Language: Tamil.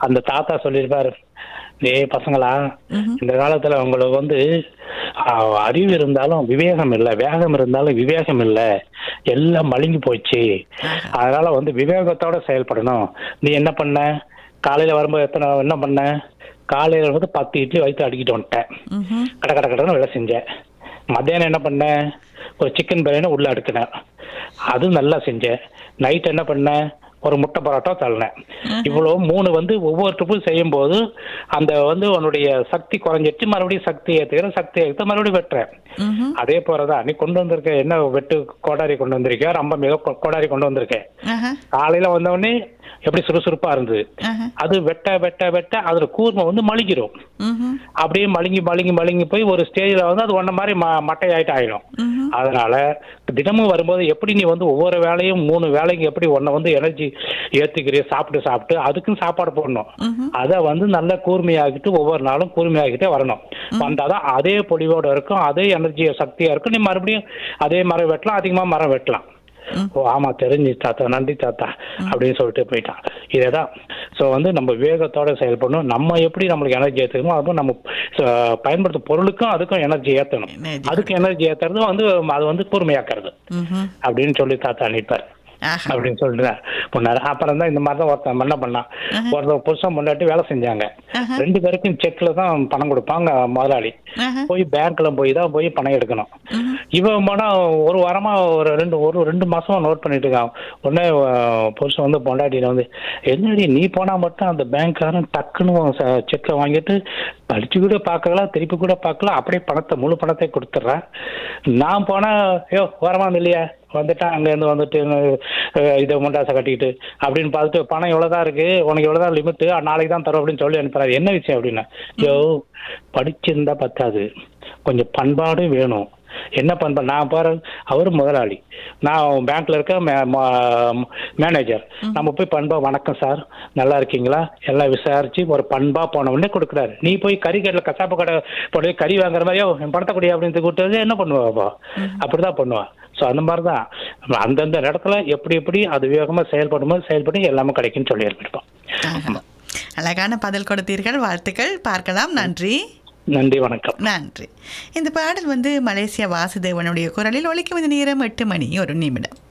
அந்த தாத்தா சொல்லியிருப்பாரு டேய் பசங்களா இந்த காலத்துல உங்களுக்கு வந்து ஆஹ், அறிவு இருந்தாலும் விவேகம் இல்லை வேகம் இருந்தாலும் விவேகம் இல்லை எல்லாம் மழுங்கி போச்சு அதனால வந்து விவேகத்தோட செயல்படணும் நீ என்ன பண்ண காலையில வரும்போது எத்தனை என்ன பண்ண காலையில வந்து பத்து இட்லி வயிற்று அடிக்கிட்டு வந்துட்டேன் ம்ஹும். கட கட கடன்னு வேலை செஞ்சேன் மத்தியானம் என்ன பண்ணேன் ஒரு சிக்கன் பிரியாணி உள்ள அடுக்கினேன் அது நல்லா செஞ்சேன் நைட் என்ன பண்ணேன் ஒரு முட்டை பரோட்டா தள்ளினேன் இவ்வளவு மூணு வந்து ஒவ்வொரு ட்ரிப்பும் செய்யும் போது அந்த வந்து உன்னுடைய சக்தி குறைஞ்சிட்டு மறுபடியும் சக்தி ஏத்துக்கிறேன் சக்தி ஏற்று மறுபடியும் வெட்டுறேன் ம்ஹும். அதே போறதான் நீ கொண்டு வந்திருக்க என்ன வெட்டு கோடாரி கொண்டு வந்திருக்க ரொம்ப மிக கொ- கோடாரி கொண்டு வந்திருக்கேன் ஆஹா. காலையில வந்தவொடனே எப்படி சுறுசுறுப்பா இருந்தது ஆஹா. அது வெட்ட வெட்ட வெட்ட அதுல கூர்மை வந்து மலிக்கிறோம் ம்ஹும். அப்படியே மழுங்கி மழுங்கி மழுங்கி போய் ஒரு ஸ்டேஜ்ல வந்து அது ஒன்ன மாதிரி ம- மட்டையாயிட்டு ஆயிடும் ம்ஹும். அதனால தினமும் வரும்போது எப்படி நீ வந்து ஒவ்வொரு வேலையும் மூணு வேலைக்கு எப்படி ஒன்ன வந்து எனர்ஜி ஏத்துக்கிறிய சாப்பிட்டு சாப்பிட்டு அதுக்கும் சாப்பாடு போடணும் ம்ஹும். அதை வந்து நல்ல கூர்மையாகிட்டு ஒவ்வொரு நாளும் கூர்மையாகிட்டே வரணும் வந்தாதான் அதே பொலிவோட இருக்கும் அதே எனர்ஜி சக்தியா இருக்கும் நீ மறுபடியும் அதே மரம் வெட்டலாம் அதிகமா மரம் வெட்டலாம் ஓ ஆமா தெரிஞ்சு தாத்தா நன்றி தாத்தா அப்படின்னு சொல்லிட்டு போயிட்டான் இதேதான் ஸோ வந்து நம்ம விவேகத்தோட செயல்படணும் நம்ம எப்படி நம்மளுக்கு எனர்ஜி ஏற்றுக்கணுமோ அதுவும் நம்ம அஹ், பயன்படுத்தும் பொருளுக்கும் அதுக்கும் எனர்ஜி ஏற்றணும் Energy அதுக்கு எனர்ஜி ஏற்றுறது வந்து அது வந்து கூர்மையாக்குறது ம்ஹும். அப்படின்னு சொல்லி தாத்தா நிற்பார் ஆஹா. அப்படின்னு சொல்லிட்டு பண்ணாரு அப்புறம் தான் இந்த மாதிரி தான் ஒருத்தன் என்ன பண்ணான் ஒருத்தன் புருஷன் முன்னாடி வேலை செஞ்சாங்க ஆஹா. ரெண்டு பேருக்கும் செக்ல தான் பணம் கொடுப்பாங்க முதலாளி ஆஹா. போய் பேங்க்ல போய் தான் போய் பணம் எடுக்கணும் ம்ஹும். இவன் போனா ஒரு வாரமா ஒரு ரெண்டு ஒரு ரெண்டு மாசமா நோட் பண்ணிட்டு இருக்கான் உடனே அஹ், புருஷன் வந்து பொண்டாட்டியில வந்து என்னடி நீ போனா மட்டும் அந்த பேங்க்காரன் டக்குன்னு செக்கை வாங்கிட்டு படிச்சு கூட பார்க்கல திருப்பி கூட பார்க்கல அப்படியே பணத்தை முழு பணத்தை கொடுத்துட்றேன் நான் போனா ஐயோ வரமா இல்லையா வந்துட்டான் அங்க இருந்து வந்துட்டு அஹ், இதை முண்டாசை கட்டிக்கிட்டு அப்படின்னு பார்த்துட்டு பணம் இவ்வளவுதான் இருக்கு உனக்கு இவ்வளவுதான் லிமிட் நாளைக்கு தான் தரும் அப்படின்னு சொல்லி அனுப்புறாரு என்ன விஷயம் அப்படின்னா ஐயோ படிச்சிருந்தா பத்தாது கொஞ்சம் பண்பாடும் வேணும் என்ன பண்பா நான் பாரு அவரு முதலாளி நான் பேங்க்ல இருக்க மே- மா- மேனேஜர் நம்ம போய் பண்பா வணக்கம் சார் நல்லா இருக்கீங்களா எல்லாம் விசாரிச்சு ஒரு பண்பா போன உடனே கொடுக்குறாரு நீ போய் கறி கடையில் கசாப்பு கடை போய் கறி வாங்குற மாதிரியோ என் பணத்தை கொடி அப்படின்னு கூப்பிட்டு என்ன பண்ணுவா அப்போ அப்படிதான் பண்ணுவா ஸோ அந்த மாதிரி தான் அந்தந்த இடத்துல எப்படி எப்படி அது வேகமாக செயல்படும்போது செயல்பட்டு எல்லாமே கிடைக்கும்னு சொல்லி இருப்போம் ஆஹா. அழகான பதில் கொடுத்தீர்கள் வாழ்த்துக்கள் பார்க்கலாம் நன்றி நன்றி வணக்கம் நன்றி இந்த பாடல் வந்து மலேசியா வாசுதேவனுடைய குரலில் ஒலிக்கும் இந்த நேரம் எட்டு மணி ஒரு நிமிடம்